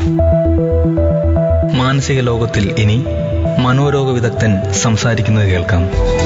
മാനസിക ലോകത്തിൽ ഇനി മനോരോഗ വിദഗ്ധൻ സംസാരിക്കുന്നത് കേൾക്കാം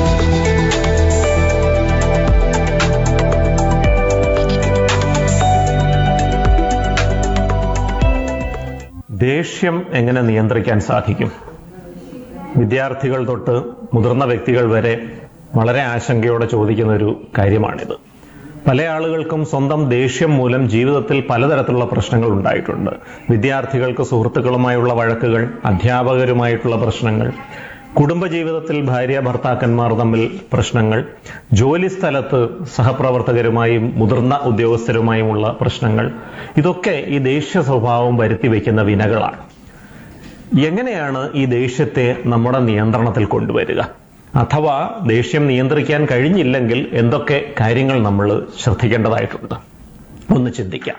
ദേഷ്യം എങ്ങനെ നിയന്ത്രിക്കാൻ സാധിക്കും വിദ്യാർത്ഥികൾ തൊട്ട് മുതിർന്ന വ്യക്തികൾ വരെ വളരെ ആശങ്കയോടെ ചോദിക്കുന്ന ഒരു കാര്യമാണിത് പല ആളുകൾക്കും സ്വന്തം ദേഷ്യം മൂലം ജീവിതത്തിൽ പലതരത്തിലുള്ള പ്രശ്നങ്ങൾ ഉണ്ടായിട്ടുണ്ട് വിദ്യാർത്ഥികൾക്ക് സുഹൃത്തുക്കളുമായുള്ള വഴക്കുകൾ അധ്യാപകരുമായിട്ടുള്ള പ്രശ്നങ്ങൾ കുടുംബജീവിതത്തിൽ ഭാര്യ ഭർത്താക്കന്മാർ തമ്മിൽ പ്രശ്നങ്ങൾ ജോലി സ്ഥലത്ത് സഹപ്രവർത്തകരുമായും മുതിർന്ന ഉദ്യോഗസ്ഥരുമായുമുള്ള പ്രശ്നങ്ങൾ ഇതൊക്കെ ഈ ദേഷ്യ സ്വഭാവം വരുത്തി വയ്ക്കുന്ന വിനകളാണ് എങ്ങനെയാണ് ഈ ദേഷ്യത്തെ നമ്മുടെ നിയന്ത്രണത്തിൽ കൊണ്ടുവരിക അഥവാ ദേഷ്യം നിയന്ത്രിക്കാൻ കഴിഞ്ഞില്ലെങ്കിൽ എന്തൊക്കെ കാര്യങ്ങൾ നമ്മൾ ശ്രദ്ധിക്കേണ്ടതായിട്ടുണ്ട് ഒന്ന് ചിന്തിക്കാം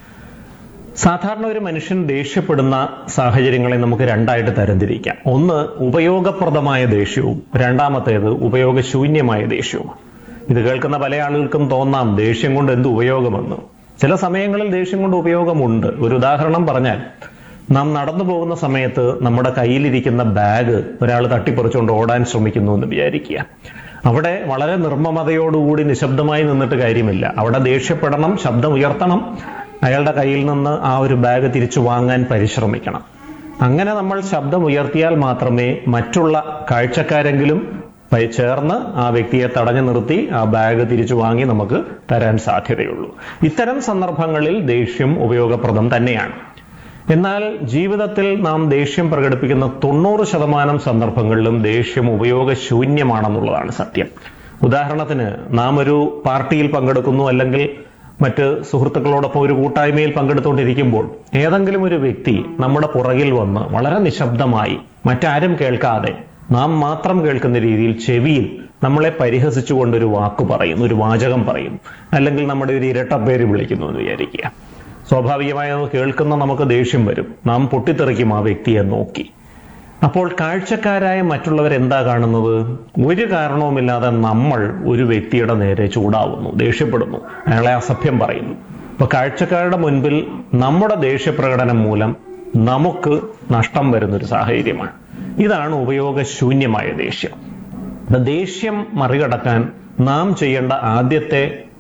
സാധാരണ ഒരു മനുഷ്യൻ ദേഷ്യപ്പെടുന്ന സാഹചര്യങ്ങളെ നമുക്ക് രണ്ടായിട്ട് തരംതിരിക്കാം ഒന്ന് ഉപയോഗപ്രദമായ ദേഷ്യവും രണ്ടാമത്തേത് ഉപയോഗശൂന്യമായ ദേഷ്യവും ഇത് കേൾക്കുന്ന പല ആളുകൾക്കും തോന്നാം ദേഷ്യം കൊണ്ട് എന്ത് ഉപയോഗമെന്ന് ചില സമയങ്ങളിൽ ദേഷ്യം കൊണ്ട് ഉപയോഗമുണ്ട് ഒരു ഉദാഹരണം പറഞ്ഞാൽ നാം നടന്നു പോകുന്ന സമയത്ത് നമ്മുടെ കയ്യിലിരിക്കുന്ന ബാഗ് ഒരാൾ തട്ടിപ്പറിച്ചുകൊണ്ട് ഓടാൻ ശ്രമിക്കുന്നു എന്ന് വിചാരിക്കുക അവിടെ വളരെ നിർമ്മമതയോടുകൂടി നിശബ്ദമായി നിന്നിട്ട് കാര്യമില്ല അവിടെ ദേഷ്യപ്പെടണം ശബ്ദം ഉയർത്തണം അയാളുടെ കയ്യിൽ നിന്ന് ആ ഒരു ബാഗ് തിരിച്ചു വാങ്ങാൻ പരിശ്രമിക്കണം അങ്ങനെ നമ്മൾ ശബ്ദം ഉയർത്തിയാൽ മാത്രമേ മറ്റുള്ള കാഴ്ചക്കാരെങ്കിലും പ- ചേർന്ന് ആ വ്യക്തിയെ തടഞ്ഞു നിർത്തി ആ ബാഗ് തിരിച്ചു വാങ്ങി നമുക്ക് തരാൻ സാധ്യതയുള്ളൂ ഇത്തരം സന്ദർഭങ്ങളിൽ ദേഷ്യം ഉപയോഗപ്രദം തന്നെയാണ് എന്നാൽ ജീവിതത്തിൽ നാം ദേഷ്യം പ്രകടിപ്പിക്കുന്ന തൊണ്ണൂറ് ശതമാനം സന്ദർഭങ്ങളിലും ദേഷ്യം ഉപയോഗശൂന്യമാണെന്നുള്ളതാണ് സത്യം ഉദാഹരണത്തിന് നാം ഒരു പാർട്ടിയിൽ പങ്കെടുക്കുന്നു അല്ലെങ്കിൽ മറ്റ് സുഹൃത്തുക്കളോടൊപ്പം ഒരു കൂട്ടായ്മയിൽ പങ്കെടുത്തുകൊണ്ടിരിക്കുമ്പോൾ ഏതെങ്കിലും ഒരു വ്യക്തി നമ്മുടെ പുറകിൽ വന്ന് വളരെ നിശബ്ദമായി മറ്റാരും കേൾക്കാതെ നാം മാത്രം കേൾക്കുന്ന രീതിയിൽ ചെവിയിൽ നമ്മളെ പരിഹസിച്ചുകൊണ്ട് ഒരു വാക്ക് പറയുന്നു ഒരു വാചകം പറയുന്നു അല്ലെങ്കിൽ നമ്മുടെ ഒരു ഇരട്ടപ്പേര് വിളിക്കുന്നു എന്ന് വിചാരിക്കുക സ്വാഭാവികമായി അത് കേൾക്കുന്ന നമുക്ക് ദേഷ്യം വരും നാം പൊട്ടിത്തെറിക്കും ആ വ്യക്തിയെ നോക്കി അപ്പോൾ കാഴ്ചക്കാരായ മറ്റുള്ളവർ എന്താ കാണുന്നത് ഒരു കാരണവുമില്ലാതെ നമ്മൾ ഒരു വ്യക്തിയുടെ നേരെ ചൂടാവുന്നു ദേഷ്യപ്പെടുന്നു അയാളെ അസഭ്യം പറയുന്നു അപ്പൊ കാഴ്ചക്കാരുടെ മുൻപിൽ നമ്മുടെ ദേഷ്യപ്രകടനം മൂലം നമുക്ക് നഷ്ടം വരുന്നൊരു സാഹചര്യമാണ് ഇതാണ് ഉപയോഗശൂന്യമായ ദേഷ്യം അപ്പൊ ദേഷ്യം മറികടക്കാൻ നാം ചെയ്യേണ്ട ആദ്യത്തെ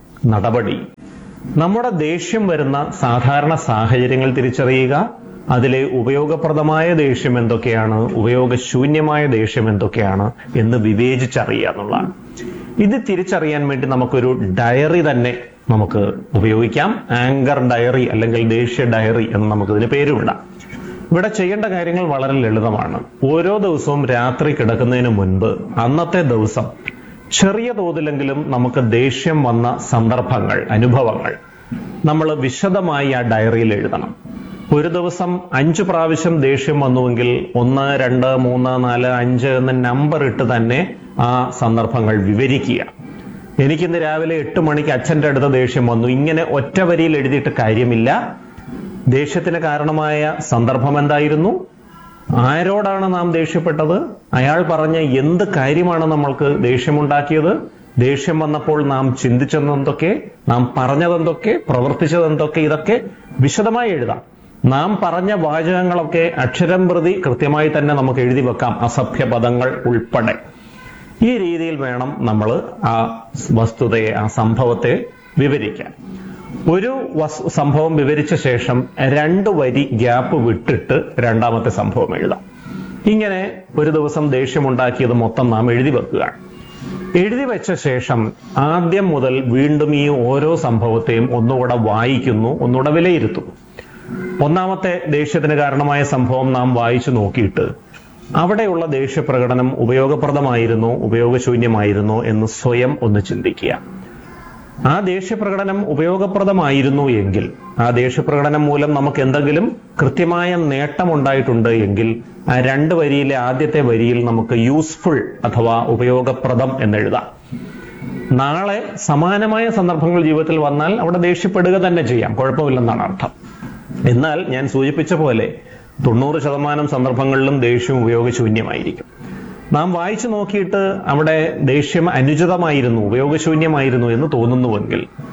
നടപടി നമ്മുടെ ദേഷ്യം വരുന്ന സാധാരണ സാഹചര്യങ്ങൾ തിരിച്ചറിയുക അതിലെ ഉപയോഗപ്രദമായ ദേഷ്യം എന്തൊക്കെയാണ് ഉപയോഗശൂന്യമായ ദേഷ്യം എന്തൊക്കെയാണ് എന്ന് വിവേചിച്ചറിയുക എന്നുള്ളതാണ് ഇത് തിരിച്ചറിയാൻ വേണ്ടി നമുക്കൊരു ഡയറി തന്നെ നമുക്ക് ഉപയോഗിക്കാം ആങ്കർ ഡയറി അല്ലെങ്കിൽ ദേഷ്യ ഡയറി എന്ന് നമുക്ക് ഇതിന് പേരുമിടാം ഇവിടെ ചെയ്യേണ്ട കാര്യങ്ങൾ വളരെ ലളിതമാണ് ഓരോ ദിവസവും രാത്രി കിടക്കുന്നതിന് മുൻപ് അന്നത്തെ ദിവസം ചെറിയ തോതിലെങ്കിലും നമുക്ക് ദേഷ്യം വന്ന സന്ദർഭങ്ങൾ അനുഭവങ്ങൾ നമ്മൾ വിശദമായി ആ ഡയറിയിൽ എഴുതണം ഒരു ദിവസം അഞ്ചു പ്രാവശ്യം ദേഷ്യം വന്നുവെങ്കിൽ ഒന്ന് രണ്ട് മൂന്ന് നാല് അഞ്ച് എന്ന നമ്പർ ഇട്ട് തന്നെ ആ സന്ദർഭങ്ങൾ വിവരിക്കുക എനിക്കിന്ന് രാവിലെ എട്ട് മണിക്ക് അച്ഛന്റെ അടുത്ത ദേഷ്യം വന്നു ഇങ്ങനെ ഒറ്റ വരിയിൽ എഴുതിയിട്ട് കാര്യമില്ല ദേഷ്യത്തിന് കാരണമായ സന്ദർഭം എന്തായിരുന്നു ആരോടാണ് നാം ദേഷ്യപ്പെട്ടത് അയാൾ പറഞ്ഞ എന്ത് കാര്യമാണ് നമ്മൾക്ക് ദേഷ്യമുണ്ടാക്കിയത് ദേഷ്യം വന്നപ്പോൾ നാം ചിന്തിച്ചതെന്തൊക്കെ നാം പറഞ്ഞതെന്തൊക്കെ പ്രവർത്തിച്ചതെന്തൊക്കെ ഇതൊക്കെ വിശദമായി എഴുതാം നാം പറഞ്ഞ വാചകങ്ങളൊക്കെ അക്ഷരം പ്രതി കൃത്യമായി തന്നെ നമുക്ക് എഴുതി വെക്കാം അസഭ്യ പദങ്ങൾ ഉൾപ്പെടെ ഈ രീതിയിൽ വേണം നമ്മൾ ആ വസ്തുതയെ ആ സംഭവത്തെ വിവരിക്കാൻ ഒരു വസ് സംഭവം വിവരിച്ച ശേഷം രണ്ട് വരി ഗ്യാപ്പ് വിട്ടിട്ട് രണ്ടാമത്തെ സംഭവം എഴുതാം ഇങ്ങനെ ഒരു ദിവസം ദേഷ്യമുണ്ടാക്കിയത് മൊത്തം നാം എഴുതി വെക്കുക എഴുതി വെച്ച ശേഷം ആദ്യം മുതൽ വീണ്ടും ഈ ഓരോ സംഭവത്തെയും ഒന്നുകൂടെ വായിക്കുന്നു ഒന്നുകൂടെ വിലയിരുത്തുന്നു ഒന്നാമത്തെ ദേഷ്യത്തിന് കാരണമായ സംഭവം നാം വായിച്ചു നോക്കിയിട്ട് അവിടെയുള്ള ദേഷ്യപ്രകടനം ഉപയോഗപ്രദമായിരുന്നോ ഉപയോഗശൂന്യമായിരുന്നോ എന്ന് സ്വയം ഒന്ന് ചിന്തിക്കുക ആ ദേഷ്യപ്രകടനം ഉപയോഗപ്രദമായിരുന്നു എങ്കിൽ ആ ദേഷ്യപ്രകടനം മൂലം നമുക്ക് എന്തെങ്കിലും കൃത്യമായ നേട്ടം ഉണ്ടായിട്ടുണ്ട് എങ്കിൽ ആ രണ്ട് വരിയിലെ ആദ്യത്തെ വരിയിൽ നമുക്ക് യൂസ്ഫുൾ അഥവാ ഉപയോഗപ്രദം എന്നെഴുതാം നാളെ സമാനമായ സന്ദർഭങ്ങൾ ജീവിതത്തിൽ വന്നാൽ അവിടെ ദേഷ്യപ്പെടുക തന്നെ ചെയ്യാം കുഴപ്പമില്ലെന്നാണ് അർത്ഥം എന്നാൽ ഞാൻ സൂചിപ്പിച്ച പോലെ തൊണ്ണൂറ് ശതമാനം സന്ദർഭങ്ങളിലും ദേഷ്യം ഉപയോഗശൂന്യമായിരിക്കും നാം വായിച്ചു നോക്കിയിട്ട് അവിടെ ദേഷ്യം അനുചിതമായിരുന്നു ഉപയോഗശൂന്യമായിരുന്നു എന്ന് തോന്നുന്നുവെങ്കിൽ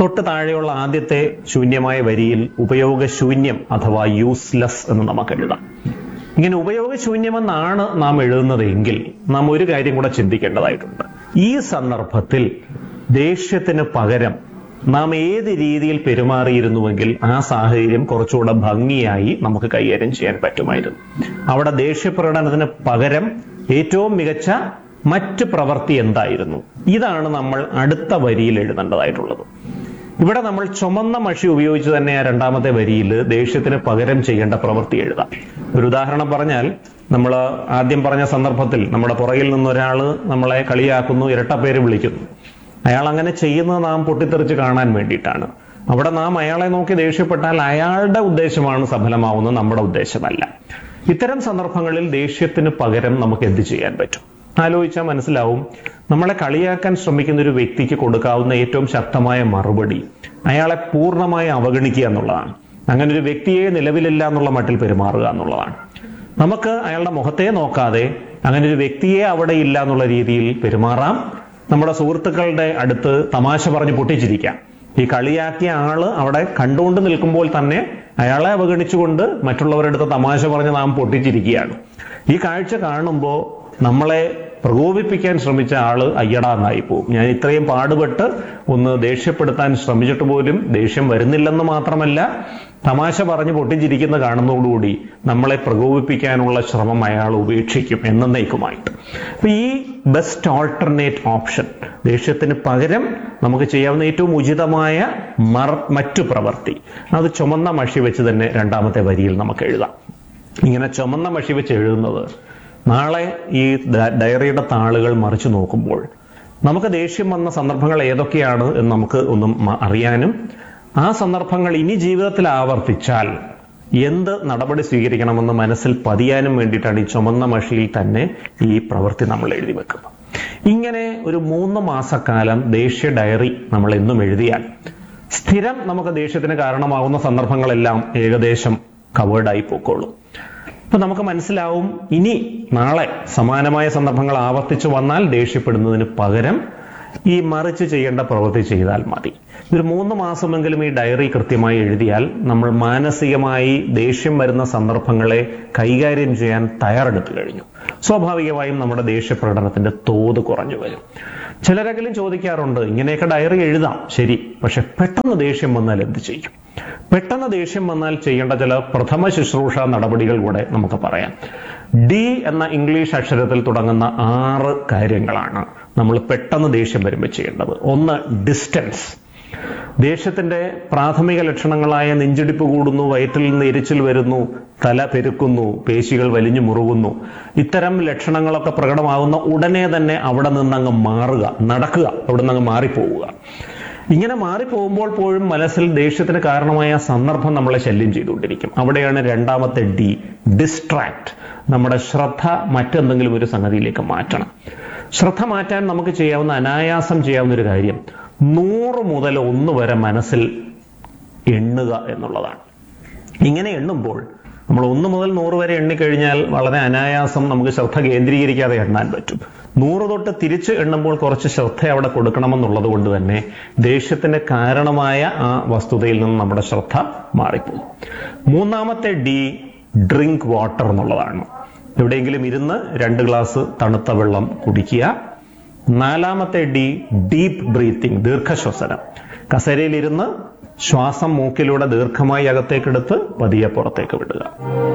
തൊട്ട് താഴെയുള്ള ആദ്യത്തെ ശൂന്യമായ വരിയിൽ ഉപയോഗശൂന്യം അഥവാ യൂസ്ലെസ് എന്ന് നമുക്ക് എഴുതാം ഇങ്ങനെ ഉപയോഗശൂന്യമെന്നാണ് നാം എഴുതുന്നതെങ്കിൽ നാം ഒരു കാര്യം കൂടെ ചിന്തിക്കേണ്ടതായിട്ടുണ്ട് ഈ സന്ദർഭത്തിൽ ദേഷ്യത്തിന് പകരം നാം ഏത് രീതിയിൽ പെരുമാറിയിരുന്നുവെങ്കിൽ ആ സാഹചര്യം കുറച്ചുകൂടെ ഭംഗിയായി നമുക്ക് കൈകാര്യം ചെയ്യാൻ പറ്റുമായിരുന്നു അവിടെ ദേഷ്യപ്രകടനത്തിന് പകരം ഏറ്റവും മികച്ച മറ്റ് പ്രവൃത്തി എന്തായിരുന്നു ഇതാണ് നമ്മൾ അടുത്ത വരിയിൽ എഴുതേണ്ടതായിട്ടുള്ളത് ഇവിടെ നമ്മൾ ചുമന്ന മഷി ഉപയോഗിച്ച് തന്നെ ആ രണ്ടാമത്തെ വരിയിൽ ദേഷ്യത്തിന് പകരം ചെയ്യേണ്ട പ്രവൃത്തി എഴുതാം ഒരു ഉദാഹരണം പറഞ്ഞാൽ നമ്മൾ ആദ്യം പറഞ്ഞ സന്ദർഭത്തിൽ നമ്മുടെ പുറകിൽ നിന്നൊരാൾ നമ്മളെ കളിയാക്കുന്നു ഇരട്ടപ്പേര് വിളിക്കുന്നു അയാൾ അങ്ങനെ ചെയ്യുന്നത് നാം പൊട്ടിത്തെറിച്ച് കാണാൻ വേണ്ടിയിട്ടാണ് അവിടെ നാം അയാളെ നോക്കി ദേഷ്യപ്പെട്ടാൽ അയാളുടെ ഉദ്ദേശമാണ് സഫലമാവുന്നത് നമ്മുടെ ഉദ്ദേശമല്ല ഇത്തരം സന്ദർഭങ്ങളിൽ ദേഷ്യത്തിന് പകരം നമുക്ക് എന്ത് ചെയ്യാൻ പറ്റും ആലോചിച്ചാൽ മനസ്സിലാവും നമ്മളെ കളിയാക്കാൻ ശ്രമിക്കുന്ന ഒരു വ്യക്തിക്ക് കൊടുക്കാവുന്ന ഏറ്റവും ശക്തമായ മറുപടി അയാളെ പൂർണ്ണമായി അവഗണിക്കുക എന്നുള്ളതാണ് അങ്ങനെ ഒരു വ്യക്തിയെ നിലവിലില്ല എന്നുള്ള മട്ടിൽ പെരുമാറുക എന്നുള്ളതാണ് നമുക്ക് അയാളുടെ മുഖത്തെ നോക്കാതെ അങ്ങനെ ഒരു വ്യക്തിയെ അവിടെ ഇല്ല എന്നുള്ള രീതിയിൽ പെരുമാറാം നമ്മുടെ സുഹൃത്തുക്കളുടെ അടുത്ത് തമാശ പറഞ്ഞ് പൊട്ടിച്ചിരിക്കാം ഈ കളിയാക്കിയ ആള് അവിടെ കണ്ടുകൊണ്ട് നിൽക്കുമ്പോൾ തന്നെ അയാളെ അവഗണിച്ചുകൊണ്ട് മറ്റുള്ളവരുടെ അടുത്ത് തമാശ പറഞ്ഞ് നാം പൊട്ടിച്ചിരിക്കുകയാണ് ഈ കാഴ്ച കാണുമ്പോൾ നമ്മളെ പ്രകോപിപ്പിക്കാൻ ശ്രമിച്ച ആള് അയ്യടാന്നായി പോകും ഞാൻ ഇത്രയും പാടുപെട്ട് ഒന്ന് ദേഷ്യപ്പെടുത്താൻ ശ്രമിച്ചിട്ട് പോലും ദേഷ്യം വരുന്നില്ലെന്ന് മാത്രമല്ല തമാശ പറഞ്ഞ് പൊട്ടിച്ചിരിക്കുന്ന കാണുന്നതോടുകൂടി നമ്മളെ പ്രകോപിപ്പിക്കാനുള്ള ശ്രമം അയാൾ ഉപേക്ഷിക്കും എന്നേക്കുമായിട്ട് അപ്പൊ ഈ ബെസ്റ്റ് ഓൾട്ടർനേറ്റ് ഓപ്ഷൻ ദേഷ്യത്തിന് പകരം നമുക്ക് ചെയ്യാവുന്ന ഏറ്റവും ഉചിതമായ മർ മറ്റു പ്രവൃത്തി അത് ചുമന്ന മഷി വെച്ച് തന്നെ രണ്ടാമത്തെ വരിയിൽ നമുക്ക് എഴുതാം ഇങ്ങനെ ചുമന്ന മഷി വെച്ച് എഴുതുന്നത് നാളെ ഈ ഡ- ഡയറിയുടെ താളുകൾ മറിച്ചു നോക്കുമ്പോൾ നമുക്ക് ദേഷ്യം വന്ന സന്ദർഭങ്ങൾ ഏതൊക്കെയാണ് എന്ന് നമുക്ക് ഒന്നും മ- അറിയാനും ആ സന്ദർഭങ്ങൾ ഇനി ജീവിതത്തിൽ ആവർത്തിച്ചാൽ എന്ത് നടപടി സ്വീകരിക്കണമെന്ന് മനസ്സിൽ പതിയാനും വേണ്ടിയിട്ടാണ് ഈ ചുമന്ന മഷിയിൽ തന്നെ ഈ പ്രവൃത്തി നമ്മൾ എഴുതി വെക്കുന്നത് ഇങ്ങനെ ഒരു മൂന്ന് മാസക്കാലം ദേഷ്യ ഡയറി നമ്മൾ എന്നും എഴുതിയാൽ സ്ഥിരം നമുക്ക് ദേഷ്യത്തിന് കാരണമാകുന്ന സന്ദർഭങ്ങളെല്ലാം ഏകദേശം കവേർഡായി പോയിക്കോളും അപ്പൊ നമുക്ക് മനസ്സിലാവും ഇനി നാളെ സമാനമായ സന്ദർഭങ്ങൾ ആവർത്തിച്ചു വന്നാൽ ദേഷ്യപ്പെടുന്നതിന് പകരം ഈ മറിച്ച് ചെയ്യേണ്ട പ്രവൃത്തി ചെയ്താൽ മതി ഒരു മൂന്ന് മാസമെങ്കിലും ഈ ഡയറി കൃത്യമായി എഴുതിയാൽ നമ്മൾ മാനസികമായി ദേഷ്യം വരുന്ന സന്ദർഭങ്ങളെ കൈകാര്യം ചെയ്യാൻ തയ്യാറെടുത്തു കഴിഞ്ഞു സ്വാഭാവികമായും നമ്മുടെ ദേഷ്യപ്രകടനത്തിന്റെ തോത് കുറഞ്ഞു വരും ചിലരെങ്കിലും ചോദിക്കാറുണ്ട് ഇങ്ങനെയൊക്കെ ഡയറി എഴുതാം ശരി പക്ഷെ പെട്ടെന്ന് ദേഷ്യം വന്നാൽ എന്ത് ചെയ്യും പെട്ടെന്ന് ദേഷ്യം വന്നാൽ ചെയ്യേണ്ട ചില പ്രഥമ ശുശ്രൂഷ നടപടികൾ കൂടെ നമുക്ക് പറയാം ഡി എന്ന ഇംഗ്ലീഷ് അക്ഷരത്തിൽ തുടങ്ങുന്ന ആറ് കാര്യങ്ങളാണ് നമ്മൾ പെട്ടെന്ന് ദേഷ്യം വരുമ്പോൾ ചെയ്യേണ്ടത് ഒന്ന് ഡിസ്റ്റൻസ് ദേഷ്യത്തിന്റെ പ്രാഥമിക ലക്ഷണങ്ങളായ നെഞ്ചിടിപ്പ് കൂടുന്നു വയറ്റിൽ നിന്ന് എരിച്ചിൽ വരുന്നു തല പെരുക്കുന്നു പേശികൾ വലിഞ്ഞു മുറുകുന്നു ഇത്തരം ലക്ഷണങ്ങളൊക്കെ പ്രകടമാകുന്ന ഉടനെ തന്നെ അവിടെ നിന്നങ്ങ് മാറുക നടക്കുക അവിടെ നിന്ന് അങ്ങ് മാറിപ്പോവുക ഇങ്ങനെ മാറിപ്പോകുമ്പോൾ പോലും മനസ്സിൽ ദേഷ്യത്തിന് കാരണമായ സന്ദർഭം നമ്മളെ ശല്യം ചെയ്തുകൊണ്ടിരിക്കും അവിടെയാണ് രണ്ടാമത്തെ ഡി ഡിസ്ട്രാക്ട് നമ്മുടെ ശ്രദ്ധ മറ്റെന്തെങ്കിലും ഒരു സംഗതിയിലേക്ക് മാറ്റണം ശ്രദ്ധ മാറ്റാൻ നമുക്ക് ചെയ്യാവുന്ന അനായാസം ചെയ്യാവുന്ന ഒരു കാര്യം നൂറ് മുതൽ ഒന്ന് വരെ മനസ്സിൽ എണ്ണുക എന്നുള്ളതാണ് ഇങ്ങനെ എണ്ണുമ്പോൾ നമ്മൾ ഒന്ന് മുതൽ നൂറ് വരെ എണ്ണിക്കഴിഞ്ഞാൽ വളരെ അനായാസം നമുക്ക് ശ്രദ്ധ കേന്ദ്രീകരിക്കാതെ എണ്ണാൻ പറ്റും നൂറ് തൊട്ട് തിരിച്ച് എണ്ണുമ്പോൾ കുറച്ച് ശ്രദ്ധ അവിടെ കൊടുക്കണമെന്നുള്ളത് കൊണ്ട് തന്നെ ദേഷ്യത്തിന് കാരണമായ ആ വസ്തുതയിൽ നിന്ന് നമ്മുടെ ശ്രദ്ധ മാറിപ്പോകും മൂന്നാമത്തെ ഡി ഡ്രിങ്ക് വാട്ടർ എന്നുള്ളതാണ് എവിടെയെങ്കിലും ഇരുന്ന് രണ്ട് ഗ്ലാസ് തണുത്ത വെള്ളം കുടിക്കുക നാലാമത്തെ ഡി ഡീപ്പ് ബ്രീത്തിങ് ദീർഘശ്വസനം കസേരയിലിരുന്ന് ശ്വാസം മൂക്കിലൂടെ ദീർഘമായി അകത്തേക്കെടുത്ത് പതിയെ പുറത്തേക്ക് വിടുക